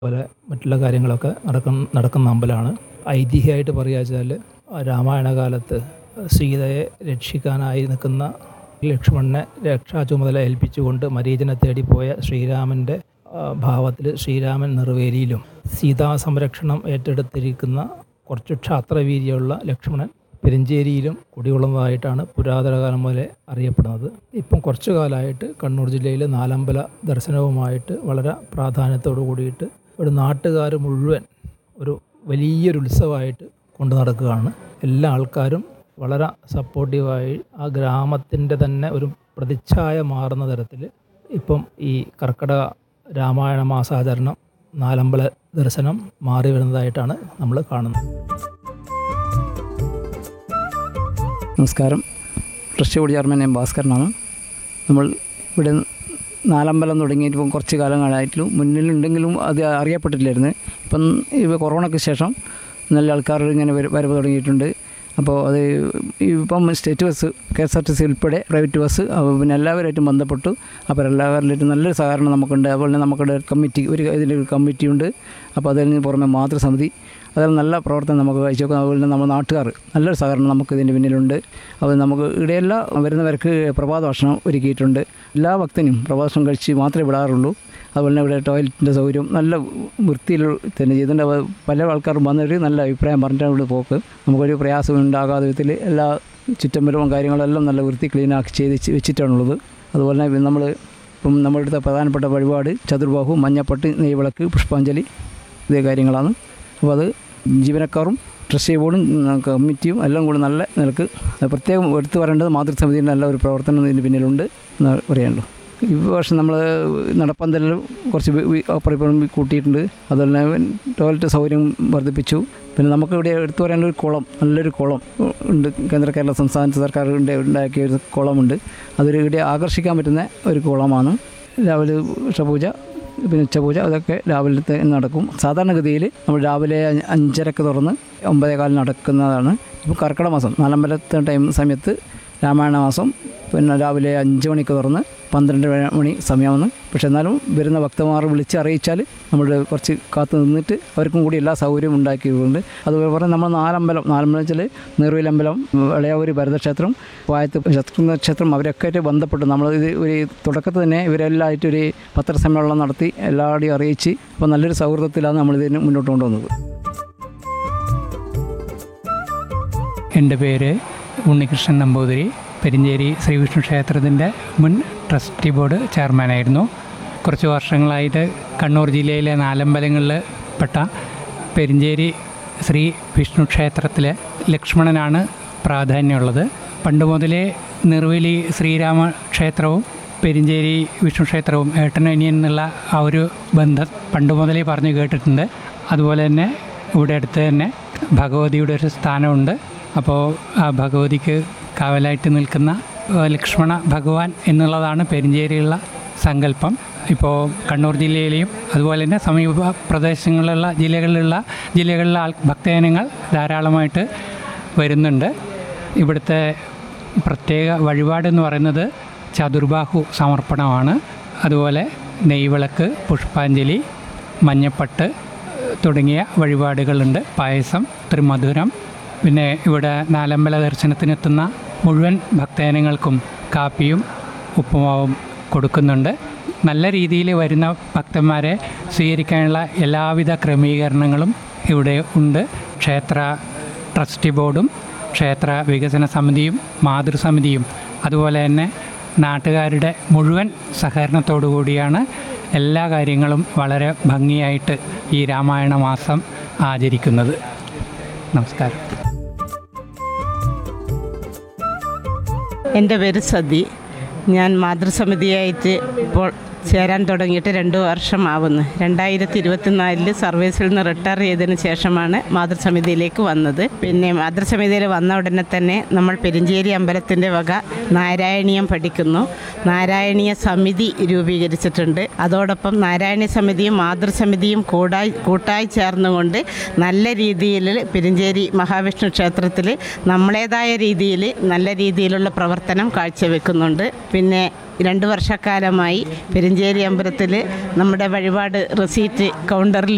പോലെ മറ്റുള്ള കാര്യങ്ങളൊക്കെ നടക്കുന്ന നടക്കുന്ന അമ്പലമാണ് ഐതിഹ്യമായിട്ട് പറയുക വെച്ചാൽ രാമായണ കാലത്ത് സീതയെ രക്ഷിക്കാനായി നിൽക്കുന്ന ലക്ഷ്മണനെ രക്ഷാ ചുമതല ഏൽപ്പിച്ചുകൊണ്ട് മരീചനെ തേടിപ്പോയ ശ്രീരാമൻ്റെ ഭാവത്തിൽ ശ്രീരാമൻ നിർവേലിയിലും സീതാ സംരക്ഷണം ഏറ്റെടുത്തിരിക്കുന്ന കുറച്ച് ക്ഷാത്രവീര്യമുള്ള ലക്ഷ്മണൻ പെരിഞ്ചേരിയിലും കുടികൊള്ളുന്നതായിട്ടാണ് പുരാതന കാലം മുതലേ അറിയപ്പെടുന്നത് ഇപ്പം കുറച്ചു കാലമായിട്ട് കണ്ണൂർ ജില്ലയിൽ നാലമ്പല ദർശനവുമായിട്ട് വളരെ പ്രാധാന്യത്തോടു കൂടിയിട്ട് ഒരു നാട്ടുകാർ മുഴുവൻ ഒരു വലിയൊരു ഉത്സവമായിട്ട് കൊണ്ടു നടക്കുകയാണ് എല്ലാ ആൾക്കാരും വളരെ സപ്പോർട്ടീവായി ആ ഗ്രാമത്തിൻ്റെ തന്നെ ഒരു പ്രതിച്ഛായ മാറുന്ന തരത്തിൽ ഇപ്പം ഈ കർക്കിടക രാമായണ മാസാചരണം നാലമ്പല ദർശനം മാറി വരുന്നതായിട്ടാണ് നമ്മൾ കാണുന്നത് നമസ്കാരം ട്രസ്റ്റ് ബോർഡ് ചെയർമാൻ എം ഭാസ്കരനാണ് നമ്മൾ ഇവിടെ നാലമ്പലം തുടങ്ങിയിട്ട് ഇപ്പം കുറച്ച് കാലങ്ങളായിട്ടും മുന്നിലുണ്ടെങ്കിലും അത് അറിയപ്പെട്ടിട്ടില്ലായിരുന്നു ഇപ്പം ഇവ കൊറോണയ്ക്ക് ശേഷം നല്ല ആൾക്കാർ ഇങ്ങനെ വര- വരവ് തുടങ്ങിയിട്ടുണ്ട് അപ്പോൾ അത് ഇപ്പം state bus K S R T C ഉൾപ്പെടെ പ്രൈവറ്റ് ബസ് അപ്പോൾ പിന്നെ എല്ലാവരുമായിട്ടും ബന്ധപ്പെട്ടു അപ്പോൾ എല്ലാവരിലായിട്ടും നല്ലൊരു സഹകരണം നമുക്കുണ്ട് അതുപോലെ തന്നെ നമുക്കുടെ കമ്മിറ്റി ഒരു ഇതിൻ്റെ ഒരു കമ്മിറ്റി ഉണ്ട് അപ്പോൾ അതിൽ നിന്ന് പുറമെ മാതൃസമിതി അതിൽ നല്ല പ്രവർത്തനം നമുക്ക് കാഴ്ചവെക്കും അതുപോലെ തന്നെ നമ്മുടെ നാട്ടുകാർ നല്ലൊരു സഹകരണം നമുക്ക് ഇതിൻ്റെ പിന്നിലുണ്ട് അപ്പോൾ നമുക്ക് ഇവിടെയെല്ലാം വരുന്നവർക്ക് പ്രഭാത ഭക്ഷണം ഒരുക്കിയിട്ടുണ്ട് എല്ലാ ഭക്തനും പ്രഭാത ഭക്ഷണം കഴിച്ച് മാത്രമേ വിടാറുള്ളൂ അതുപോലെ തന്നെ ഇവിടെ ടോയ്ലറ്റിൻ്റെ സൗകര്യം നല്ല വൃത്തിയിൽ തന്നെ ചെയ്തിട്ടുണ്ട് അപ്പോൾ പല ആൾക്കാരും വന്നൊരു നല്ല അഭിപ്രായം പറഞ്ഞിട്ടാണ് ഇവിടെ പോക്ക് നമുക്കൊരു പ്രയാസം ഉണ്ടാകാത്ത വിധത്തിൽ എല്ലാ ചുറ്റമ്പലവും കാര്യങ്ങളെല്ലാം നല്ല വൃത്തി ക്ലീനാക്കി ചെയ്ത് വെച്ച് വെച്ചിട്ടാണുള്ളത് അതുപോലെ തന്നെ നമ്മൾ ഇപ്പം നമ്മുടെ അടുത്ത പ്രധാനപ്പെട്ട വഴിപാട് ചതുർബാഹു മഞ്ഞപ്പട്ട് നെയ്വിളക്ക് പുഷ്പാഞ്ജലി ഇതേ കാര്യങ്ങളാണ് അപ്പോൾ അത് ജീവനക്കാരും ട്രസ്റ്റ് ബോർഡും ഉം, കമ്മിറ്റിയും എല്ലാം കൂടി നല്ല നിലക്ക് പ്രത്യേകം എടുത്തു പറയേണ്ടത് മാതൃസമിതിയുടെ നല്ല ഒരു പ്രവർത്തനം ഇതിന് പിന്നിലുണ്ട് എന്ന് പറയാനുള്ളൂ ഈ വർഷം നമ്മൾ നടപ്പന്തലിൽ കുറച്ച് വി- വി- അപ്പുറം ഇപ്പുറം കൂട്ടിയിട്ടുണ്ട് അതുപോലെ തന്നെ ടോയ്ലറ്റ് സൗകര്യം വർദ്ധിപ്പിച്ചു പിന്നെ നമുക്ക് ഇവിടെ എടുത്തു പറയാനുള്ള ഒരു കുളം നല്ലൊരു കുളം ഉണ്ട് കേന്ദ്ര കേരള സംസ്ഥാന സർക്കാരിൻ്റെ ഉണ്ടാക്കിയ ഒരു കുളമുണ്ട് അതൊരു ഇവിടെ ആകർഷിക്കാൻ പറ്റുന്ന ഒരു കുളമാണ് രാവിലെ ഉഷപൂജ പിന്നെ ഉച്ചപൂജ അതൊക്കെ രാവിലത്തെ നടക്കും സാധാരണഗതിയിൽ നമ്മൾ രാവിലെ അഞ്ച് അഞ്ചരക്ക് തുറന്ന് ഒമ്പതേ കാലിന് നടക്കുന്നതാണ് ഇപ്പോൾ കർക്കിടക മാസം നാലമ്പലത്തെ ടൈം സമയത്ത് രാമായണ മാസം പിന്നെ രാവിലെ അഞ്ച് മണിക്ക് തുറന്ന് പന്ത്രണ്ട് മണി സമയമാണ് പക്ഷെ എന്നാലും വരുന്ന ഭക്തന്മാർ വിളിച്ച് അറിയിച്ചാൽ നമ്മൾ കുറച്ച് കാത്തു നിന്നിട്ട് അവർക്കും കൂടി എല്ലാ സൗകര്യവും ഉണ്ടാക്കിയിട്ടുണ്ട് അതുപോലെ പറഞ്ഞാൽ നമ്മൾ നാലമ്പലം നാലമ്പലം വെച്ചാൽ നീർവേലമ്പലം ഇളയാവൂർ ഭരതക്ഷേത്രം വായത്ത് ശത്രുഘ്ന ക്ഷേത്രം അവരൊക്കെ ആയിട്ട് ബന്ധപ്പെട്ട് നമ്മൾ ഇത് ഒരു തുടക്കത്തിൽ തന്നെ ഇവരെല്ലാമായിട്ട് ഒരു പത്രസമ്മേളനം നടത്തി എല്ലാവരുടെയും അറിയിച്ച് അപ്പോൾ നല്ലൊരു സൗഹൃദത്തിലാണ് നമ്മളിതിന് മുന്നോട്ട് കൊണ്ടുവന്നത് എൻ്റെ പേര് ഉണ്ണികൃഷ്ണൻ നമ്പൂതിരി പെരിഞ്ചേരി ശ്രീവിഷ്ണു ക്ഷേത്രത്തിൻ്റെ മുൻ ട്രസ്റ്റി ബോർഡ് ചെയർമാനായിരുന്നു കുറച്ച് വർഷങ്ങളായിട്ട് കണ്ണൂർ ജില്ലയിലെ നാലമ്പലങ്ങളിൽ പെട്ട പെരിഞ്ചേരി ശ്രീ വിഷ്ണു ക്ഷേത്രത്തിലെ ലക്ഷ്മണനാണ് പ്രാധാന്യമുള്ളത് പണ്ട് മുതലേ നിർവേലി ശ്രീരാമ ക്ഷേത്രവും പെരിഞ്ചേരി വിഷ്ണു ക്ഷേത്രവും ഏട്ടനനിയൻ എന്നുള്ള ആ ഒരു ബന്ധം പണ്ട് മുതലേ പറഞ്ഞു കേട്ടിട്ടുണ്ട് അതുപോലെ തന്നെ ഇവിടെ അടുത്ത് തന്നെ ഭഗവതിയുടെ ഒരു സ്ഥാനമുണ്ട് അപ്പോൾ ആ ഭഗവതിക്ക് കാവലായിട്ട് നിൽക്കുന്ന ഏഹ്, ലക്ഷ്മണ ഭഗവാൻ എന്നുള്ളതാണ് പെരിഞ്ചേരിയുള്ള സങ്കല്പം ഇപ്പോൾ കണ്ണൂർ ജില്ലയിലെയും അതുപോലെ തന്നെ സമീപ പ്രദേശങ്ങളിലുള്ള ജില്ലകളിലുള്ള ജില്ലകളിലെ ആൾ ഭക്തജനങ്ങൾ ധാരാളമായിട്ട് വരുന്നുണ്ട് ഇവിടുത്തെ പ്രത്യേക വഴിപാടെന്ന് പറയുന്നത് ചതുർബാഹു സമർപ്പണമാണ് അതുപോലെ നെയ്വിളക്ക് പുഷ്പാഞ്ജലി മഞ്ഞപ്പട്ട് തുടങ്ങിയ വഴിപാടുകളുണ്ട് പായസം ത്രിമധുരം പിന്നെ ഇവിടെ നാലമ്പല ദർശനത്തിനെത്തുന്ന മുഴുവൻ ഭക്തജനങ്ങൾക്കും കാപ്പിയും ഉപ്പുമാവും കൊടുക്കുന്നുണ്ട് നല്ല രീതിയിൽ വരുന്ന ഭക്തന്മാരെ സ്വീകരിക്കാനുള്ള എല്ലാവിധ ക്രമീകരണങ്ങളും ഇവിടെ ഉണ്ട് ക്ഷേത്ര ട്രസ്റ്റി ബോർഡും ക്ഷേത്ര വികസന സമിതിയും മാതൃസമിതിയും അതുപോലെ തന്നെ നാട്ടുകാരുടെ മുഴുവൻ സഹകരണത്തോടു കൂടിയാണ് എല്ലാ കാര്യങ്ങളും വളരെ ഭംഗിയായിട്ട് ഈ രാമായണ മാസം ആചരിക്കുന്നത് നമസ്കാരം എൻ്റെ പേര് സതി ഞാൻ മാതൃസമിതിയായിട്ട് ഇപ്പോൾ ചേരാൻ തുടങ്ങിയിട്ട് രണ്ട് വർഷമാവുന്നു രണ്ടായിരത്തി ഇരുപത്തിനാലില് സർവീസിൽ നിന്ന് റിട്ടയർ ചെയ്തതിന് ശേഷമാണ് മാതൃസമിതിയിലേക്ക് വന്നത് പിന്നെ മാതൃസമിതിയിൽ വന്ന ഉടനെ തന്നെ നമ്മൾ പെരിഞ്ചേരി അമ്പലത്തിൻ്റെ വക നാരായണീയം പഠിക്കുന്നു നാരായണീയ സമിതി രൂപീകരിച്ചിട്ടുണ്ട് അതോടൊപ്പം നാരായണീയ സമിതിയും മാതൃസമിതിയും കൂടായി കൂട്ടായി ചേർന്നുകൊണ്ട് നല്ല രീതിയിൽ പെരിഞ്ചേരി മഹാവിഷ്ണു ക്ഷേത്രത്തിൽ നമ്മളേതായ രീതിയിൽ നല്ല രീതിയിലുള്ള പ്രവർത്തനം കാഴ്ചവെക്കുന്നുണ്ട് പിന്നെ രണ്ട് വർഷക്കാലമായി പെരിഞ്ചേരി അമ്പലത്തിൽ നമ്മുടെ വഴിപാട് റെസീറ്റ് കൗണ്ടറിൽ